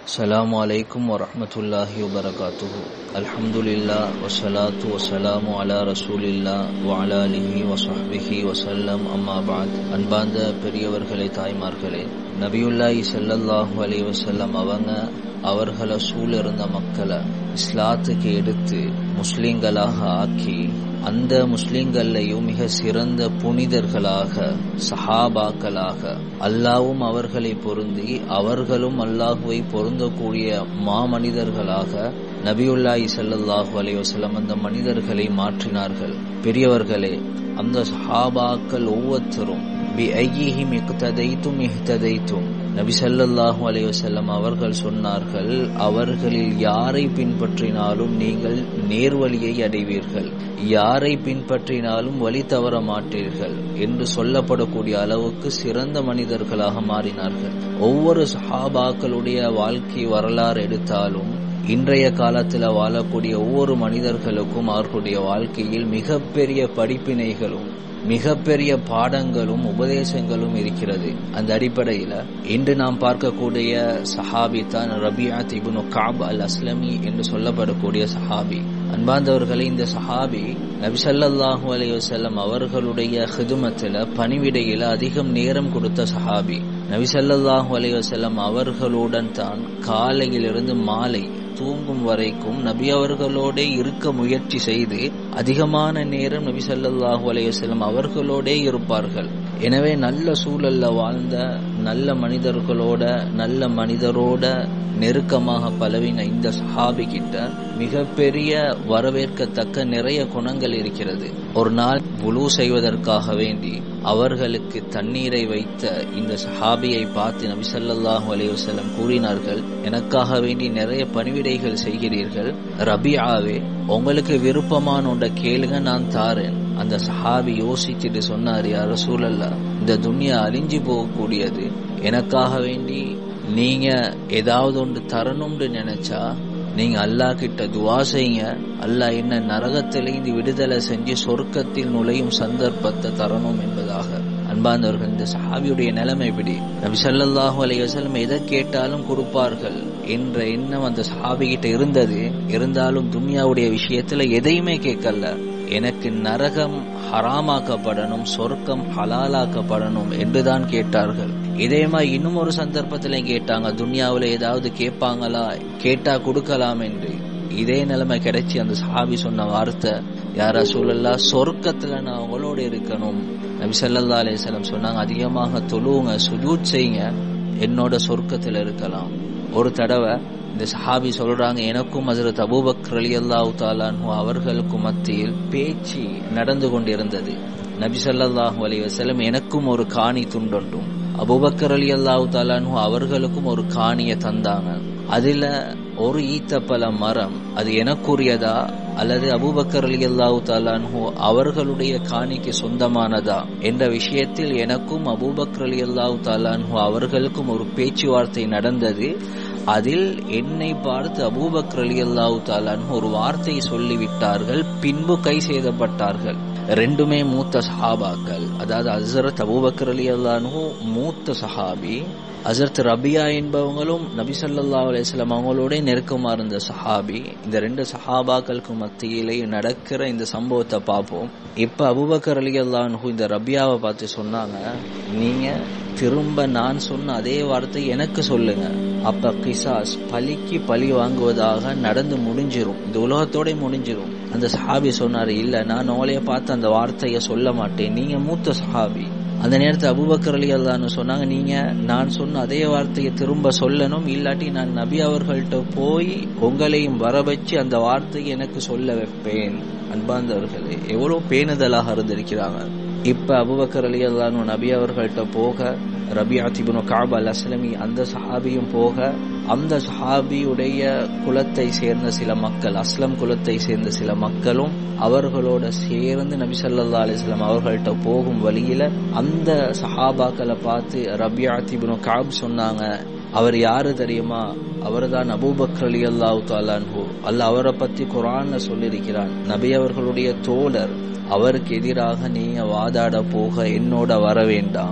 السلام عليكم ورحمة الله وبركاته الحمد لله والصلاة والسلام على رسول الله وعلى آله وصحبه وسلم أما بعد அன்பார்ந்த பெரியவர்களே தாய்மார்களே நபியுல்லாஹி ஸல்லல்லாஹு அலைஹி வஸல்லம் அவங்க அவர்களை சூழ இருந்த மக்களை இஸ்லாத்துக்கு எடுத்து முஸ்லிம்களாக ஆக்கி அந்த முஸ்லிம்கள்லையும் மிக சிறந்த புனிதர்களாக சஹாபாக்களாக அல்லாவும் அவர்களை பொருந்தி அவர்களும் அல்லாஹுவை பொருந்தக்கூடிய மாமனிதர்களாக நபியுல்லாஹி ஸல்லல்லாஹு அலைஹி வஸல்லம் அந்த மனிதர்களை மாற்றினார்கள் பெரியவர்களே அந்த சஹாபாக்கள் ஒவ்வொருத்தரும் பி ஐயிஹிம் இக்ததைத்தும் இஹ்ததைத்தும் நபி ஸல்லல்லாஹு அலைஹி வஸல்லம் அவர்கள் சொன்னார்கள் அவர்களில் யாரை பின்பற்றினாலும் நீங்கள் நேர்வழியை அடைவீர்கள் யாரை பின்பற்றினாலும் வழி தவற மாட்டீர்கள் என்று சொல்லப்படக்கூடிய அளவுக்கு சிறந்த மனிதர்களாக மாறினார்கள் ஒவ்வொரு சஹாபாக்களுடைய வாழ்க்கை வரலாறு எடுத்தாலும் இன்றைய காலத்தில் வாழக்கூடிய ஒவ்வொரு மனிதர்களுக்கும் அவர்களுடைய வாழ்க்கையில் மிகப்பெரிய படிப்பினைகளும் மிகப்பெரிய பாடங்களும் உபதேசங்களும் இருக்கிறது அந்த அடிப்படையில் இன்று நாம் பார்க்கக்கூடிய சஹாபி தான் ரபியாத் இபுனு காப் அல் அஸ்லமி என்று சொல்லப்படக்கூடிய சஹாபி அன்பாந்தவர்களை இந்த சஹாபி நபிசல்லாஹூ அலி வசல்லம் அவர்களுடைய ஹிதுமத்தில் பணிவிடையில் அதிகம் நேரம் கொடுத்த சஹாபி நபிசல்லாஹூ அலி வசல்லம் அவர்களுடன் தான் காலையிலிருந்து மாலை தூங்கும் வரைக்கும் நபி அவர்களோட இருக்க முயற்சி செய்து அதிகமான நேரம் நபி சல்லாஹூ அலையுசல்லம் அவர்களோடே இருப்பார்கள் எனவே நல்ல சூழல்ல வாழ்ந்த நல்ல மனிதர்களோட நல்ல மனிதரோட நெருக்கமாக பலவின இந்த சஹாபி கிட்ட மிகப்பெரிய வரவேற்கத்தக்க நிறைய குணங்கள் இருக்கிறது ஒரு நாள் புலு செய்வதற்காக வேண்டி அவர்களுக்கு தண்ணீரை வைத்த இந்த சஹாபியை பார்த்து நபி சல்லாஹூ அலையுசல்லம் கூறினார்கள் எனக்காக வேண்டி நிறைய பணிவிடைகள் செய்கிறீர்கள் ரபியாவே உங்களுக்கு விருப்பமான ஒன்றை கேளுங்க நான் தாரேன் அந்த சஹாபி யோசிச்சுட்டு சொன்னார் யார சூழல்ல இந்த துன்யா அழிஞ்சு போகக்கூடியது எனக்காக வேண்டி நீங்க ஏதாவது ஒன்று தரணும்னு நினைச்சா நீங்க அல்லா கிட்ட துவா செய்யுங்க அல்லாஹ் என்ன நரகத்திலிருந்து விடுதலை செஞ்சு சொர்க்கத்தில் நுழையும் சந்தர்ப்பத்தை தரணும் என்பதாக அன்பாந்தவர்கள் இந்த சஹாபியுடைய நிலைமை எப்படி நபி சல்லாஹூ அலைவசல்லம் எதை கேட்டாலும் கொடுப்பார்கள் என்ற எண்ணம் அந்த சஹாபி கிட்ட இருந்தது இருந்தாலும் துன்யாவுடைய விஷயத்துல எதையுமே கேட்கல எனக்கு நரகம் ஹராமாக்கப்படணும் சொர்க்கம் ஹலாலாக்கப்படணும் என்றுதான் கேட்டார்கள் இதேமா இன்னும் ஒரு சந்தர்ப்பத்தில கேட்டாங்க துன்யாவில் ஏதாவது கேட்பாங்களா கேட்டா கொடுக்கலாம் என்று இதே நிலைமை கிடைச்சி அந்த சாபி சொன்ன வார்த்தை யாரா சூழல்லா சொர்க்கத்துல நான் அவங்களோட இருக்கணும் நபி சல்லா அலிஸ்லம் சொன்னாங்க அதிகமாக தொழுவுங்க சுஜூத் செய்யுங்க என்னோட சொர்க்கத்துல இருக்கலாம் ஒரு தடவை இந்த சஹாபி சொல்றாங்க எனக்கும் ஹசரத் அபூபக்கர் அலி அல்லாஹு தாலான்ஹு அவர்களுக்கும் மத்தியில் பேச்சு நடந்து கொண்டிருந்தது நபி சல்லாஹூ அலி வசலம் எனக்கும் ஒரு காணி துண்டொன்றும் அபுபக்கர் அலி அல்லாஹு தாலான்ஹு அவர்களுக்கும் ஒரு காணியை தந்தாங்க அதுல ஒரு ஈத்தப்பழ மரம் அது எனக்குரியதா அல்லது அபுபக்கர் அலி அல்லாஹு தாலான்ஹு அவர்களுடைய காணிக்கு சொந்தமானதா என்ற விஷயத்தில் எனக்கும் அபூபக்கர் அலி அல்லாஹு தாலான்ஹு அவர்களுக்கும் ஒரு பேச்சுவார்த்தை நடந்தது அதில் என்னை பார்த்து அபூபக்கர் அலி அல்லாஹு தாலான் ஒரு வார்த்தை சொல்லிவிட்டார்கள் பின்பு கை செய்தப்பட்டார்கள் ரெண்டுமே மூத்த சஹாபாக்கள் அதாவது அசரத் அபூபக்கர் அலி அல்லானு மூத்த சஹாபி அசரத் ரபியா என்பவங்களும் நபி சல்லா அலிஸ்லாம் அவங்களோட நெருக்கமா இருந்த சஹாபி இந்த ரெண்டு சஹாபாக்களுக்கு மத்தியிலே நடக்கிற இந்த சம்பவத்தை பார்ப்போம் இப்ப அபுபக்கர் அலி அல்லானு இந்த ரபியாவை பார்த்து சொன்னாங்க நீங்க திரும்ப நான் சொன்ன அதே வார்த்தை எனக்கு சொல்லுங்க அப்ப கிசாஸ் பலிக்கு பழி வாங்குவதாக நடந்து முடிஞ்சிரும் இந்த உலகத்தோட முடிஞ்சிரும் அந்த சஹாபி சொன்னாரு இல்ல நான் உங்களைய பார்த்து அந்த வார்த்தைய சொல்ல மாட்டேன் நீங்க மூத்த சஹாபி அந்த நேரத்தில் அபுபக்கர் அலி அல்லான்னு சொன்னாங்க நீங்க நான் சொன்ன அதே வார்த்தையை திரும்ப சொல்லணும் இல்லாட்டி நான் நபி அவர்கள்ட்ட போய் உங்களையும் வர வச்சு அந்த வார்த்தையை எனக்கு சொல்ல வைப்பேன் அன்பாந்தவர்களே எவ்வளவு பேணுதலாக இருந்திருக்கிறாங்க இப்ப அபுபக்கர் அலி அல்லானு நபி அவர்கள்ட்ட போக ரபியாத்திபுனு காப் அல் அஸ்லமி அந்த சஹாபியும் போக அந்த சஹாபியுடைய குலத்தை சேர்ந்த சில மக்கள் அஸ்லம் குலத்தை சேர்ந்த சில மக்களும் அவர்களோட சேர்ந்து நபி சல்லா அலிஸ்லாம் அவர்கள்ட்ட போகும் வழியில அந்த சஹாபாக்களை பார்த்து ரபியாத்திபுனு காப் சொன்னாங்க அவர் யாரு தெரியுமா அவர் தான் அபூபக்கர் அலி அல்லாஹு தாலான்ஹூ அல்ல அவரை பத்தி குரான்ல சொல்லியிருக்கிறான் நபி அவர்களுடைய தோழர் அவருக்கு எதிராக நீங்க வாதாட போக என்னோட வர வேண்டாம்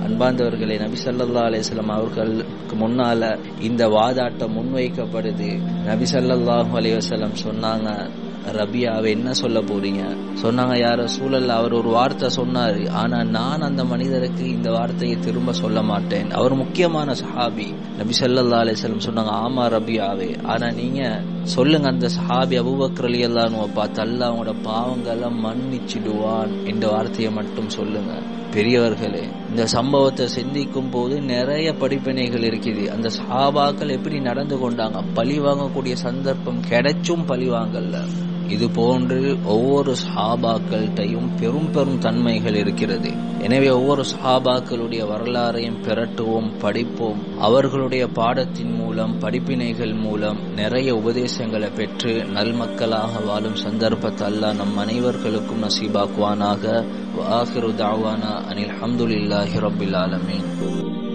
அன்பாந்தவர்களே நபி சல்லா அலிஸ்லாம் அவர்களுக்கு முன்னால இந்த வாதாட்டம் முன்வைக்கப்படுது நபி சல்லாஹூ அலைவசல்லம் சொன்னாங்க ரபியாவை என்ன சொல்ல போறீங்க சொன்னாங்க யார சூழல்ல அவர் ஒரு வார்த்தை சொன்னாரு ஆனா நான் அந்த மனிதருக்கு இந்த வார்த்தையை திரும்ப சொல்ல மாட்டேன் அவர் முக்கியமான சஹாபி நபி சல்லா அலிஸ்லம் சொன்னாங்க ஆமா ரபியாவே ஆனா நீங்க சொல்லுங்க அந்த சஹாபி அபுபக்கர் அலி அல்லான்னு பார்த்து அல்ல அவங்களோட பாவங்களை மன்னிச்சிடுவான் என்ற வார்த்தையை மட்டும் சொல்லுங்க பெரியவர்களே இந்த சம்பவத்தை சிந்திக்கும் போது நிறைய படிப்பினைகள் இருக்குது அந்த சஹாபாக்கள் எப்படி நடந்து கொண்டாங்க பழி வாங்கக்கூடிய சந்தர்ப்பம் கிடைச்சும் பழி வாங்கல்ல இது போன்று ஒவ்வொரு சஹாபாக்கள்கிட்டையும் பெரும் பெரும் தன்மைகள் இருக்கிறது எனவே ஒவ்வொரு சஹாபாக்களுடைய வரலாறையும் பிரட்டுவோம் படிப்போம் அவர்களுடைய பாடத்தின் மூலம் படிப்பினைகள் மூலம் நிறைய உபதேசங்களை பெற்று நல்மக்களாக வாழும் சந்தர்ப்பத்தை அல்லா நம் அனைவர்களுக்கும் நசீபாக்குவானாக ஆஹிரு தாவானா அனில் அஹமதுல்லாஹி ரபில் ஆலமீன்